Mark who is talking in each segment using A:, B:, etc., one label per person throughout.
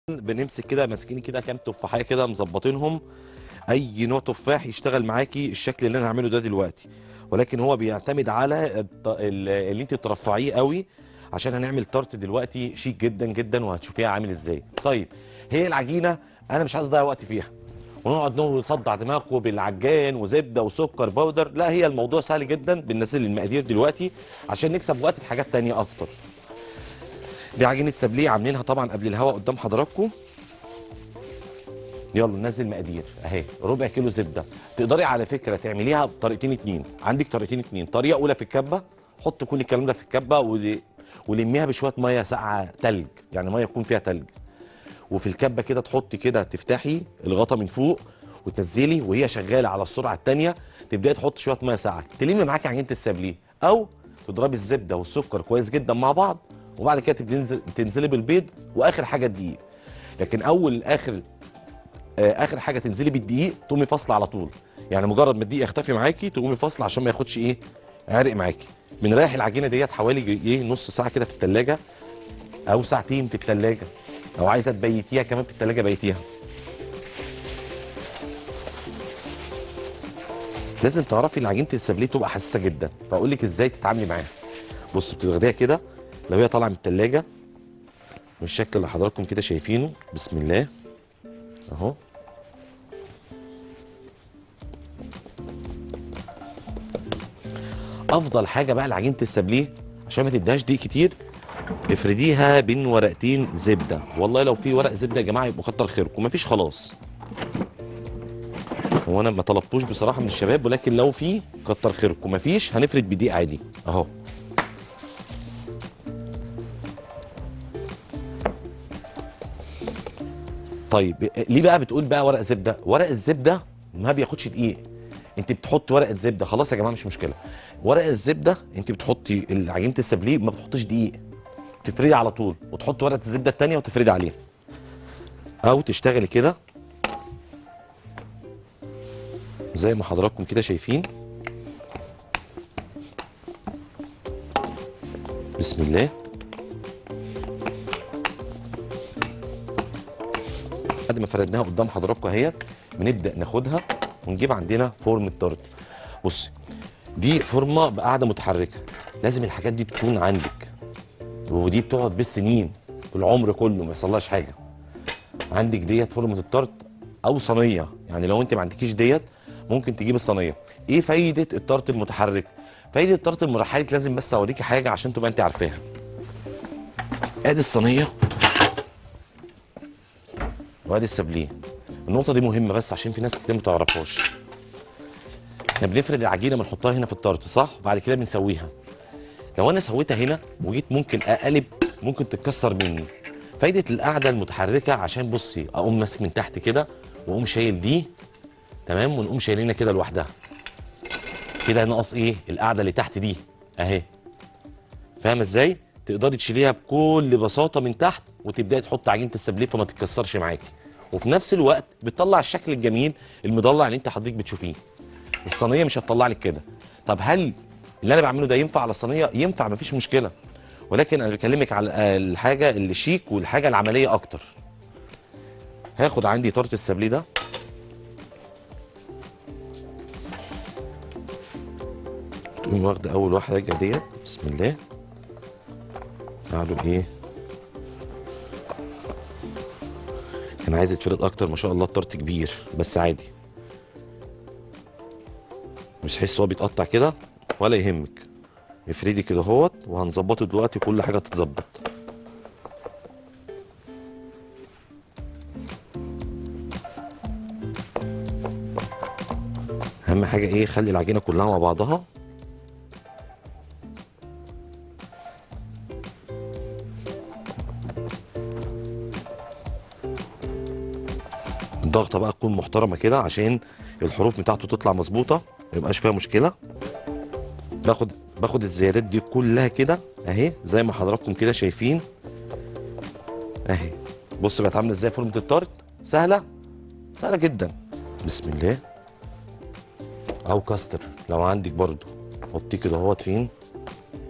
A: بنمسك كده ماسكين كده كام تفاحيه كده مظبطينهم اي نوع تفاح يشتغل معاكي الشكل اللي انا هعمله ده دلوقتي ولكن هو بيعتمد على الط- ال- اللي انت ترفعيه قوي عشان هنعمل تارت دلوقتي شيك جدا جدا وهتشوفيها عامل ازاي طيب هي العجينه انا مش عايز اضيع وقت فيها ونقعد نصدع دماغه بالعجان وزبده وسكر باودر لا هي الموضوع سهل جدا بننزل المقادير دلوقتي عشان نكسب وقت في حاجات تانية اكتر دي عجينه سابليه عاملينها طبعا قبل الهواء قدام حضراتكم يلا ننزل مقادير اهي ربع كيلو زبده تقدري على فكره تعمليها بطريقتين اتنين عندك طريقتين اتنين طريقه اولى في الكبه حط كل الكلام ده في الكبه ول- ولميها بشويه ميه ساقعه تلج يعني ميه يكون فيها تلج وفي الكبه كده تحطي كده تفتحي الغطا من فوق وتنزلي وهي شغاله على السرعه الثانيه تبداي تحطي شويه ميه ساقعه تلمي معاكي عجينه السابليه او تضربي الزبده والسكر كويس جدا مع بعض وبعد كده تنزل تنزلي بالبيض واخر حاجه الدقيق لكن اول اخر آه، اخر حاجه تنزلي بالدقيق تقومي فاصله على طول يعني مجرد ما الدقيق يختفي معاكي تقومي فاصله عشان ما ياخدش ايه عرق معاكي بنريح العجينه ديت حوالي ايه نص ساعه كده في الثلاجه او ساعتين في الثلاجه لو عايزه تبيتيها كمان في الثلاجه بيتيها لازم تعرفي ان عجينه السابليه تبقى حساسه جدا فاقول لك ازاي تتعاملي معاها بص بتاخديها كده لو هي طالعه من الثلاجه بالشكل اللي حضراتكم كده شايفينه بسم الله اهو افضل حاجه بقى لعجينه السابليه عشان ما تديهاش دقيق كتير افرديها بين ورقتين زبده والله لو في ورق زبده يا جماعه يبقى كتر خيركم مفيش خلاص هو انا ما طلبتوش بصراحه من الشباب ولكن لو في كتر خيركم مفيش هنفرد بدقيق عادي اهو طيب ليه بقى بتقول بقى ورق زبده ورق الزبده ما بياخدش دقيق انت بتحط ورقه زبده خلاص يا جماعه مش مشكله ورق الزبده انت بتحطي عجينه السابليه ما بتحطيش دقيق تفردي على طول وتحط ورقه الزبده الثانيه وتفردي عليها او تشتغلي كده زي ما حضراتكم كده شايفين بسم الله بعد ما فردناها قدام حضراتكم اهيت بنبدا ناخدها ونجيب عندنا فورم التارت بصي دي فورمه بقاعده متحركه لازم الحاجات دي تكون عندك ودي بتقعد بالسنين العمر كله ما يحصلهاش حاجه عندك ديت فورمه التارت او صينيه يعني لو انت ما عندكيش ديت ممكن تجيب الصينيه ايه فايده التارت المتحرك فايده التارت المتحرك لازم بس اوريكي حاجه عشان تبقى انت عارفاها ادي الصينيه وادي السابليه النقطه دي مهمه بس عشان في ناس كتير ما تعرفهاش احنا بنفرد العجينه بنحطها هنا في التارت صح وبعد كده بنسويها لو انا سويتها هنا وجيت ممكن اقلب ممكن تتكسر مني فايده القاعده المتحركه عشان بصي اقوم ماسك من تحت كده واقوم شايل دي تمام ونقوم شايلينها كده لوحدها كده ناقص ايه القاعده اللي تحت دي اهي فاهمه ازاي تقدري تشيليها بكل بساطه من تحت وتبداي تحطي عجينه السابليه فما تتكسرش معاكي وفي نفس الوقت بتطلع الشكل الجميل المضلع اللي انت حضرتك بتشوفيه الصينيه مش هتطلع لك كده طب هل اللي انا بعمله ده ينفع على الصينيه ينفع مفيش مشكله ولكن انا بكلمك على الحاجه اللي شيك والحاجه العمليه اكتر هاخد عندي طارت السابليه ده تقوم واخده اول واحده ديت بسم الله تعالوا ايه كان عايز يتفرد اكتر ما شاء الله الطرت كبير بس عادي مش حس هو بيتقطع كده ولا يهمك افردي كده اهوت وهنظبطه دلوقتي كل حاجه تتظبط اهم حاجه ايه خلي العجينه كلها مع بعضها الضغطه بقى تكون محترمه كده عشان الحروف بتاعته تطلع مظبوطه ما يبقاش فيها مشكله باخد باخد الزيادات دي كلها كده اهي زي ما حضراتكم كده شايفين اهي بص بقت عامله ازاي فورمه التارت سهله سهله جدا بسم الله او كاستر لو عندك برضو حطيه كده اهوت فين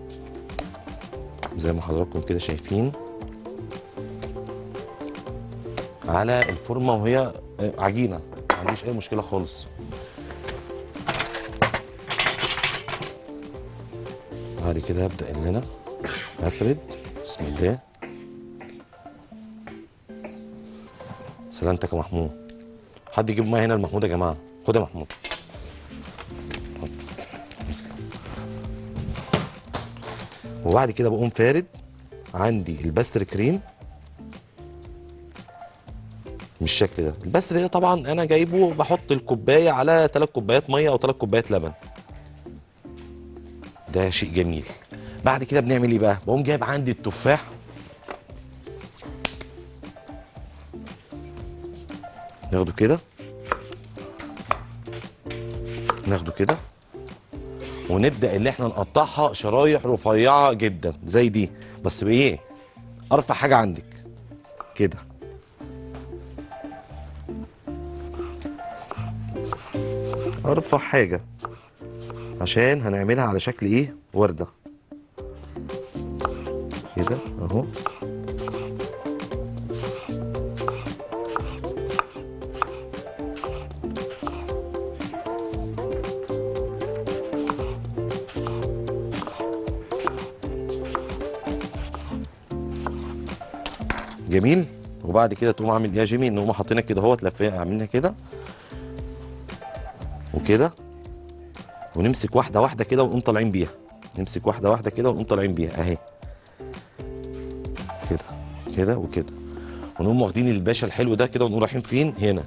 A: زي ما حضراتكم كده شايفين على الفورمه وهي آه، عجينه ما عنديش اي مشكله خالص بعد كده هبدا ان انا افرد بسم الله سلامتك يا محمود حد يجيب معايا هنا المحمود يا جماعه خد يا محمود وبعد كده بقوم فارد عندي الباستر كريم بالشكل ده الباستر ده طبعا انا جايبه بحط الكوبايه على 3 كوبايات ميه او 3 كوبايات لبن ده شيء جميل بعد كده بنعمل ايه بقى بقوم جايب عندي التفاح ناخده كده ناخده كده ونبدا اللي احنا نقطعها شرايح رفيعه جدا زي دي بس بايه ارفع حاجه عندك كده ارفع حاجه عشان هنعملها على شكل ايه ورده كده اهو جميل وبعد كده تقوم عامل ايه يا جيمي ان هم حاطينها كده اهوت لفيها عاملينها كده وكده ونمسك واحده واحده كده ونقوم طالعين بيها نمسك واحده واحده كده ونقوم طالعين بيها اهي كده كده وكده ونقوم واخدين الباشا الحلو ده كده ونقوم رايحين فين هنا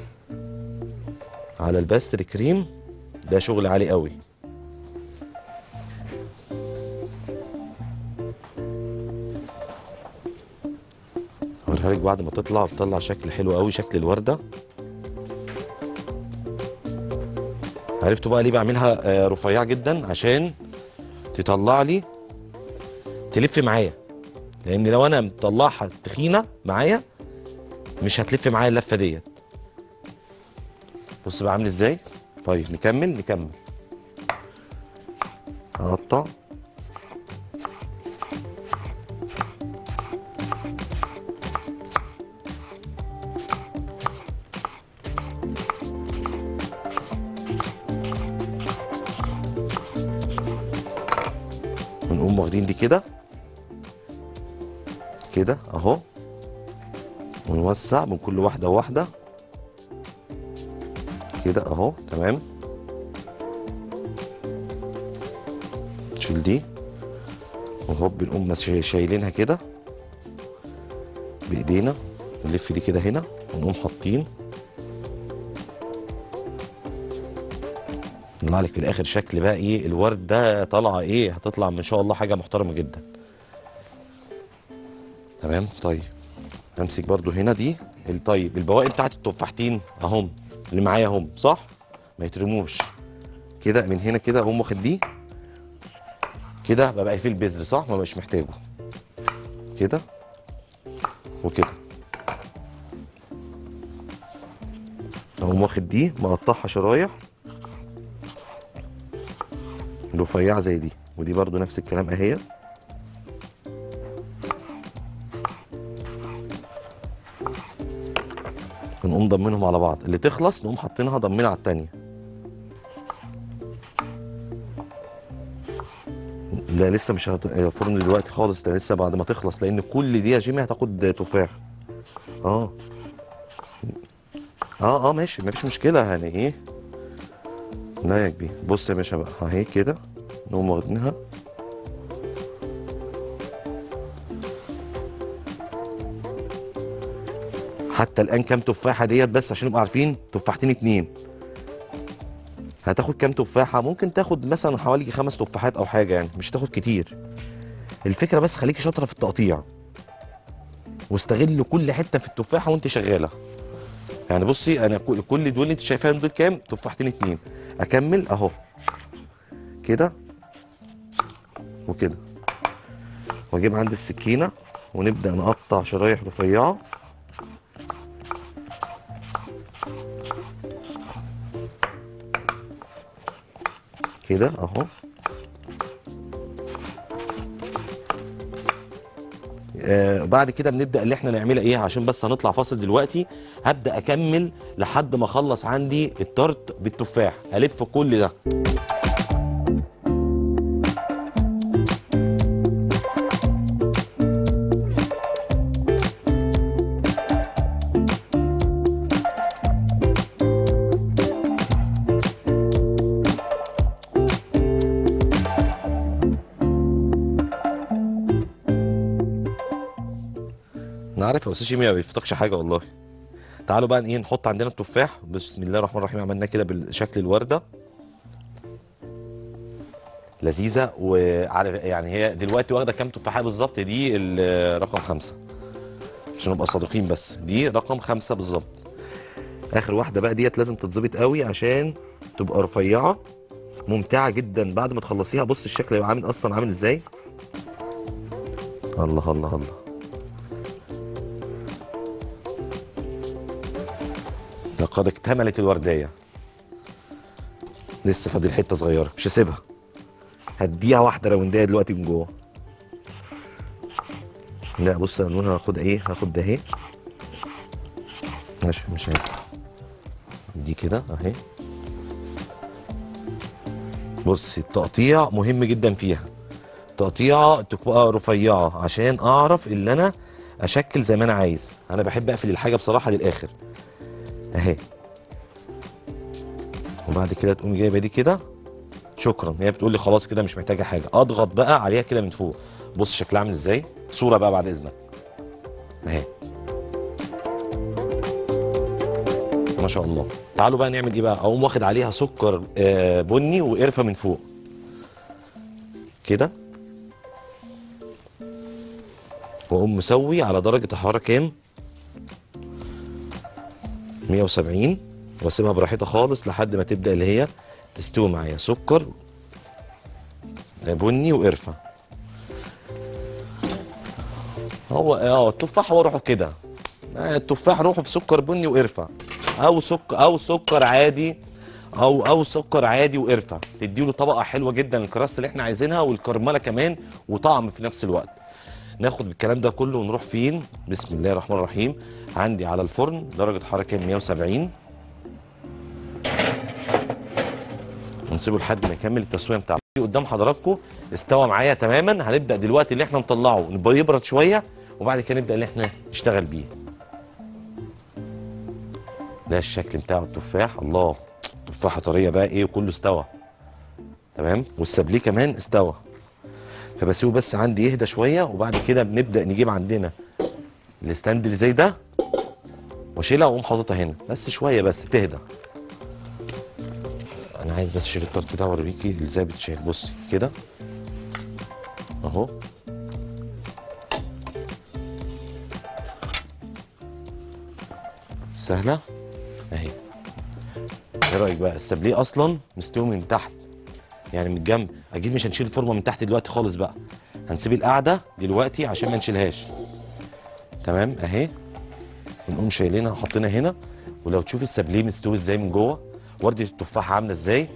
A: على الباستر كريم ده شغل عالي قوي هوريها لك بعد ما تطلع بتطلع شكل حلو قوي شكل الورده عرفتوا بقى ليه بعملها آه، رفيعه جدا عشان تطلع لي تلف معايا لان لو انا مطلعها تخينه معايا مش هتلف معايا اللفه ديت بص بقى عامل ازاي طيب نكمل نكمل هقطع ونقوم واخدين دي كده كده اهو ونوسع من كل واحده واحده كده اهو تمام نشيل دي وهوب بنقوم مس- شايلينها كده بايدينا نلف دي كده هنا ونقوم حاطين نطلع لك في الاخر شكل بقى ايه الورد ده طالعه ايه هتطلع ما شاء الله حاجه محترمه جدا تمام طيب همسك برضو هنا دي ال- طيب البواقي بتاعت التفاحتين اهم اللي معايا اهم صح ما يترموش كده من هنا كده اقوم واخد دي كده ببقى فيه البذر صح ما بقاش محتاجه كده وكده اقوم واخد دي مقطعها شرايح رفيعه زي دي ودي برضو نفس الكلام اهي ونقوم ضمنهم على بعض اللي تخلص نقوم حاطينها ضمنها على التانية لا لسه مش هت... فرن دلوقتي خالص ده لسه بعد ما تخلص لان كل دي يا جيمي هتاخد تفاح اه اه اه ماشي مفيش مشكله يعني ايه لا يا كبير بص يا باشا بقى اهي كده نقوم واخدينها حتى الان كام تفاحه ديت بس عشان نبقى عارفين تفاحتين اتنين هتاخد كام تفاحه ممكن تاخد مثلا حوالي خمس تفاحات او حاجه يعني مش هتاخد كتير الفكره بس خليكي شاطره في التقطيع واستغل كل حته في التفاحه وانت شغاله يعني بصي انا كل- كل دول انت شايفاهم دول كام تفاحتين اتنين اكمل اهو كده وكده واجيب عندي السكينه ونبدا نقطع شرايح رفيعه كده اهو آه بعد كده بنبدا اللي احنا نعملها ايه عشان بس هنطلع فاصل دلوقتي هبدا اكمل لحد ما اخلص عندي التارت بالتفاح الف كل ده انا عارف يا استاذ شيمي ما بيفوتكش حاجه والله تعالوا بقى ايه نحط عندنا التفاح بسم الله الرحمن الرحيم عملناه كده بالشكل الورده لذيذه وعارف يعني هي دلوقتي واخده كام تفاحه بالظبط دي ال- رقم خمسة عشان نبقى صادقين بس دي رقم خمسة بالظبط اخر واحده بقى ديت لازم تتظبط قوي عشان تبقى رفيعه ممتعه جدا بعد ما تخلصيها بص الشكل هيبقى عامل اصلا عامل ازاي الله الله الله لقد اكتملت الوردية لسه فاضل حتة صغيرة مش هسيبها هديها واحدة راوندية دلوقتي من جوه لا بص يا نور هاخد ايه هاخد ده اهي ماشي مش هينفع دي كده اهي بص التقطيع مهم جدا فيها تقطيعة تبقى رفيعة عشان اعرف اللي انا اشكل زي ما انا عايز انا بحب اقفل الحاجة بصراحة للاخر اهي وبعد كده تقوم جايبه دي كده شكرا هي بتقول لي خلاص كده مش محتاجه حاجه اضغط بقى عليها كده من فوق بص شكلها عامل ازاي صوره بقى بعد اذنك اهي ما شاء الله تعالوا بقى نعمل ايه بقى اقوم واخد عليها سكر آه، بني وقرفه من فوق كده واقوم مسوي على درجه الحراره كام 170 واسيبها براحتها خالص لحد ما تبدا اللي هي تستوي معايا سكر بني وقرفه هو اه التفاح هو روحه كده آه، التفاح روحه بسكر بني وقرفه او سكر او سكر عادي او او سكر عادي وقرفه تديله طبقه حلوه جدا الكراست اللي احنا عايزينها والكرمله كمان وطعم في نفس الوقت ناخد الكلام ده كله ونروح فين بسم الله الرحمن الرحيم عندي على الفرن درجه حراره كام 170 ونسيبه لحد ما يكمل التسويه بتاعته قدام حضراتكم استوى معايا تماما هنبدا دلوقتي اللي احنا نطلعه نبقى يبرد شويه وبعد كده نبدا اللي احنا نشتغل بيه ده الشكل بتاعه التفاح الله تفاحه طريه بقى ايه وكله استوى تمام والسابليه كمان استوى فبسيبه بس عندي يهدى شويه وبعد كده بنبدا نجيب عندنا الستاند اللي زي ده واشيلها واقوم حاططها هنا بس شويه بس تهدى انا عايز بس اشيل الطرد ده واوريكي ازاي بتشيل بصي كده اهو سهله اهي ايه رايك بقى السابليه اصلا مستوي من تحت يعني من الجنب اكيد مش هنشيل الفورمه من تحت دلوقتي خالص بقى هنسيب القعده دلوقتي عشان ما نشيلهاش تمام اهي ونقوم شايلينها وحاطينها هنا ولو تشوف السابليه مستوي ازاي من جوه ورده التفاحه عامله ازاي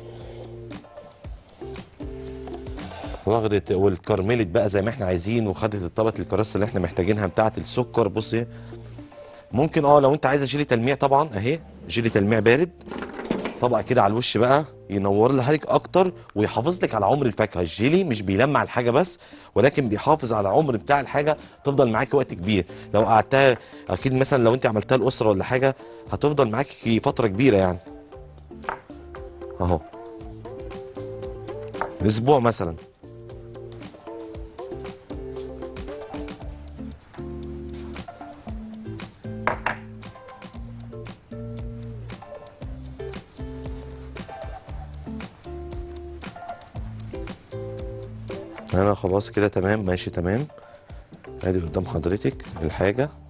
A: واخدت والكرملت بقى زي ما احنا عايزين وخدت الطبقه الكراسه اللي احنا محتاجينها بتاعه السكر بصي ممكن اه لو انت عايزه شيلي تلميع طبعا اهي شيلي تلميع بارد طبقه كده على الوش بقى ينور لها لك اكتر ويحافظ لك على عمر الفاكهه الجيلي مش بيلمع الحاجه بس ولكن بيحافظ على العمر بتاع الحاجه تفضل معاكي وقت كبير لو قعدتها اكيد مثلا لو انت عملتها الاسره ولا حاجه هتفضل معاكي فتره كبيره يعني اهو اسبوع مثلا انا خلاص كده تمام ماشي تمام ادي قدام حضرتك الحاجه